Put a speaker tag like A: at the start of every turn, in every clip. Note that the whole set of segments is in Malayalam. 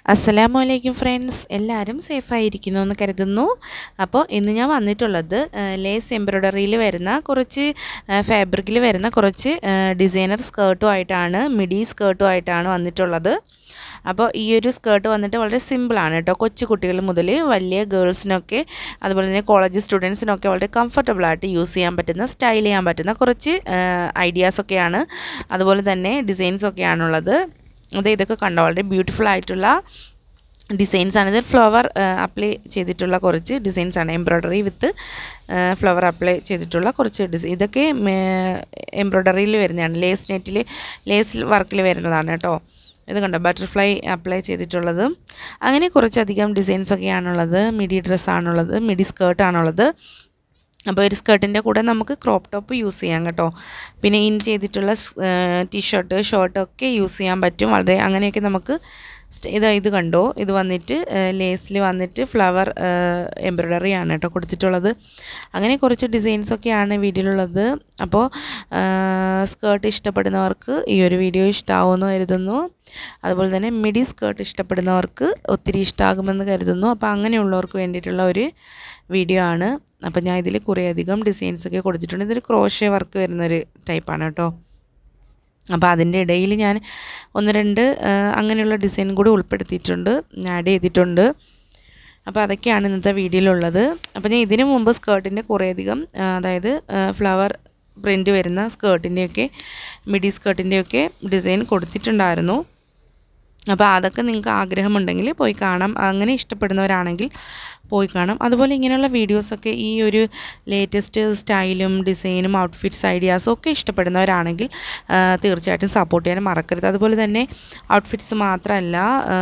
A: അസ്സലാമു അലൈക്കും ഫ്രണ്ട്സ് എല്ലാവരും സേഫായിരിക്കുന്നു എന്ന് കരുതുന്നു അപ്പോൾ ഇന്ന് ഞാൻ വന്നിട്ടുള്ളത് ലേസ് എംബ്രോയ്ഡറിയിൽ വരുന്ന കുറച്ച് ഫാബ്രിക്കിൽ വരുന്ന കുറച്ച് ഡിസൈനർ സ്കേർട്ടും ആയിട്ടാണ് മിഡി സ്കേർട്ടും ആയിട്ടാണ് വന്നിട്ടുള്ളത് അപ്പോൾ ഈ ഒരു സ്കേർട്ട് വന്നിട്ട് വളരെ സിമ്പിളാണ് കേട്ടോ കൊച്ചു കുട്ടികൾ മുതൽ വലിയ ഗേൾസിനൊക്കെ അതുപോലെ തന്നെ കോളേജ് സ്റ്റുഡൻസിനൊക്കെ വളരെ കംഫർട്ടബിളായിട്ട് യൂസ് ചെയ്യാൻ പറ്റുന്ന സ്റ്റൈൽ ചെയ്യാൻ പറ്റുന്ന കുറച്ച് ഐഡിയാസൊക്കെയാണ് അതുപോലെ തന്നെ ഡിസൈൻസൊക്കെയാണുള്ളത് അത് ഇതൊക്കെ കണ്ടോ വളരെ ബ്യൂട്ടിഫുൾ ആയിട്ടുള്ള ഡിസൈൻസ് ആണ് ഇത് ഫ്ലവർ അപ്ലൈ ചെയ്തിട്ടുള്ള കുറച്ച് ഡിസൈൻസ് ആണ് എംബ്രോയ്ഡറി വിത്ത് ഫ്ലവർ അപ്ലൈ ചെയ്തിട്ടുള്ള കുറച്ച് ഡിസൈൻ ഇതൊക്കെ എംബ്രോയ്ഡറിയിൽ വരുന്നതാണ് ലേസ് നെറ്റിൽ ലേസ് വർക്കിൽ വരുന്നതാണ് കേട്ടോ ഇത് കണ്ടോ ബട്ടർഫ്ലൈ അപ്ലൈ ചെയ്തിട്ടുള്ളത് അങ്ങനെ കുറച്ചധികം ഡിസൈൻസ് ഒക്കെയാണുള്ളത് മിഡി ഡ്രസ്സാണുള്ളത് മിഡി സ്കേർട്ടാണുള്ളത് അപ്പോൾ ഒരു സ്കേർട്ടിൻ്റെ കൂടെ നമുക്ക് ക്രോപ്പ് ടോപ്പ് യൂസ് ചെയ്യാം കേട്ടോ പിന്നെ ഇൻ ചെയ്തിട്ടുള്ള ടീഷർട്ട് ഷർട്ടൊക്കെ യൂസ് ചെയ്യാൻ പറ്റും വളരെ അങ്ങനെയൊക്കെ നമുക്ക് ഇത് ഇത് കണ്ടോ ഇത് വന്നിട്ട് ലേസിൽ വന്നിട്ട് ഫ്ലവർ എംബ്രോയ്ഡറി ആണ് കേട്ടോ കൊടുത്തിട്ടുള്ളത് അങ്ങനെ കുറച്ച് ഡിസൈൻസൊക്കെയാണ് വീഡിയോയിലുള്ളത് അപ്പോൾ സ്കേർട്ട് ഇഷ്ടപ്പെടുന്നവർക്ക് ഈ ഒരു വീഡിയോ ഇഷ്ടമാവുമെന്ന് കരുതുന്നു അതുപോലെ തന്നെ മിഡി സ്കേർട്ട് ഇഷ്ടപ്പെടുന്നവർക്ക് ഒത്തിരി ഇഷ്ടമാകുമെന്ന് കരുതുന്നു അപ്പോൾ അങ്ങനെയുള്ളവർക്ക് വേണ്ടിയിട്ടുള്ള ഒരു വീഡിയോ ആണ് അപ്പോൾ ഞാൻ ഇതിൽ കുറേയധികം ഡിസൈൻസൊക്കെ കൊടുത്തിട്ടുണ്ട് ഇതൊരു ക്രോഷേ വർക്ക് വരുന്നൊരു ടൈപ്പാണ് കേട്ടോ അപ്പോൾ അതിൻ്റെ ഇടയിൽ ഞാൻ ഒന്ന് രണ്ട് അങ്ങനെയുള്ള ഡിസൈൻ കൂടി ഉൾപ്പെടുത്തിയിട്ടുണ്ട് ആഡ് ചെയ്തിട്ടുണ്ട് അപ്പോൾ അതൊക്കെയാണ് ഇന്നത്തെ വീഡിയോയിലുള്ളത് അപ്പോൾ ഞാൻ ഇതിനു മുമ്പ് സ്കേർട്ടിൻ്റെ കുറേയധികം അതായത് ഫ്ലവർ പ്രിൻ്റ് വരുന്ന സ്കേർട്ടിൻ്റെയൊക്കെ മിഡി സ്കേർട്ടിൻ്റെയൊക്കെ ഡിസൈൻ കൊടുത്തിട്ടുണ്ടായിരുന്നു അപ്പോൾ അതൊക്കെ നിങ്ങൾക്ക് ആഗ്രഹമുണ്ടെങ്കിൽ പോയി കാണാം അങ്ങനെ ഇഷ്ടപ്പെടുന്നവരാണെങ്കിൽ പോയി കാണാം അതുപോലെ ഇങ്ങനെയുള്ള വീഡിയോസൊക്കെ ഈ ഒരു ലേറ്റസ്റ്റ് സ്റ്റൈലും ഡിസൈനും ഔട്ട്ഫിറ്റ്സ് ഐഡിയാസും ഒക്കെ ഇഷ്ടപ്പെടുന്നവരാണെങ്കിൽ തീർച്ചയായിട്ടും സപ്പോർട്ട് ചെയ്യാൻ മറക്കരുത് അതുപോലെ തന്നെ ഔട്ട്ഫിറ്റ്സ് മാത്രമല്ല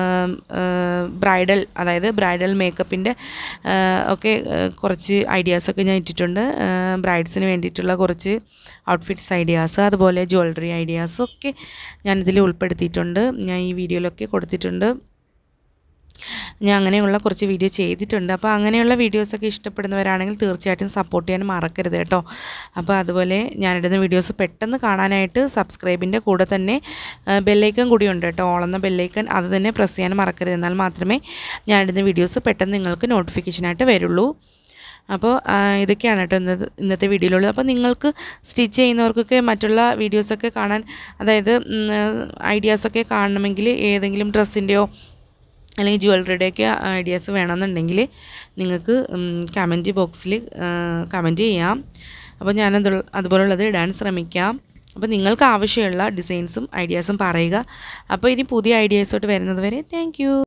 A: ബ്രൈഡൽ അതായത് ബ്രൈഡൽ മേക്കപ്പിൻ്റെ ഒക്കെ കുറച്ച് ഐഡിയാസൊക്കെ ഞാൻ ഇട്ടിട്ടുണ്ട് ബ്രൈഡ്സിന് വേണ്ടിയിട്ടുള്ള കുറച്ച് ഔട്ട്ഫിറ്റ്സ് ഐഡിയാസ് അതുപോലെ ജ്വല്ലറി ഐഡിയാസും ഒക്കെ ഞാനിതിൽ ഉൾപ്പെടുത്തിയിട്ടുണ്ട് ഞാൻ ഈ വീഡിയോയിലൊക്കെ കൊടുത്തിട്ടുണ്ട് ഞാൻ അങ്ങനെയുള്ള കുറച്ച് വീഡിയോ ചെയ്തിട്ടുണ്ട് അപ്പോൾ അങ്ങനെയുള്ള വീഡിയോസൊക്കെ ഇഷ്ടപ്പെടുന്നവരാണെങ്കിൽ തീർച്ചയായിട്ടും സപ്പോർട്ട് ചെയ്യാൻ മറക്കരുത് കേട്ടോ അപ്പോൾ അതുപോലെ ഞാനിടുന്ന വീഡിയോസ് പെട്ടെന്ന് കാണാനായിട്ട് സബ്സ്ക്രൈബിൻ്റെ കൂടെ തന്നെ ബെല്ലൈക്കൺ കൂടി ഉണ്ട് കേട്ടോ ഓളെന്ന ബെല്ലൈക്കൺ അത് തന്നെ പ്രസ് ചെയ്യാൻ മറക്കരുത് എന്നാൽ മാത്രമേ ഞാനിടുന്ന വീഡിയോസ് പെട്ടെന്ന് നിങ്ങൾക്ക് നോട്ടിഫിക്കേഷനായിട്ട് വരുള്ളൂ അപ്പോൾ ഇതൊക്കെയാണ് കേട്ടോ ഇന്നത്തെ ഇന്നത്തെ വീഡിയോയിലുള്ളത് അപ്പോൾ നിങ്ങൾക്ക് സ്റ്റിച്ച് ചെയ്യുന്നവർക്കൊക്കെ മറ്റുള്ള വീഡിയോസൊക്കെ കാണാൻ അതായത് ഐഡിയാസൊക്കെ കാണണമെങ്കിൽ ഏതെങ്കിലും ഡ്രസ്സിൻ്റെയോ അല്ലെങ്കിൽ ജ്വല്ലറിയുടെയൊക്കെ ഐഡിയാസ് വേണമെന്നുണ്ടെങ്കിൽ നിങ്ങൾക്ക് കമൻറ്റ് ബോക്സിൽ കമൻറ്റ് ചെയ്യാം അപ്പോൾ ഞാനത് അതുപോലുള്ളത് ഇടാൻ ശ്രമിക്കാം അപ്പോൾ നിങ്ങൾക്ക് ആവശ്യമുള്ള ഡിസൈൻസും ഐഡിയാസും പറയുക അപ്പോൾ ഇനി പുതിയ ഐഡിയാസോട്ട് വരുന്നത് വരെ താങ്ക്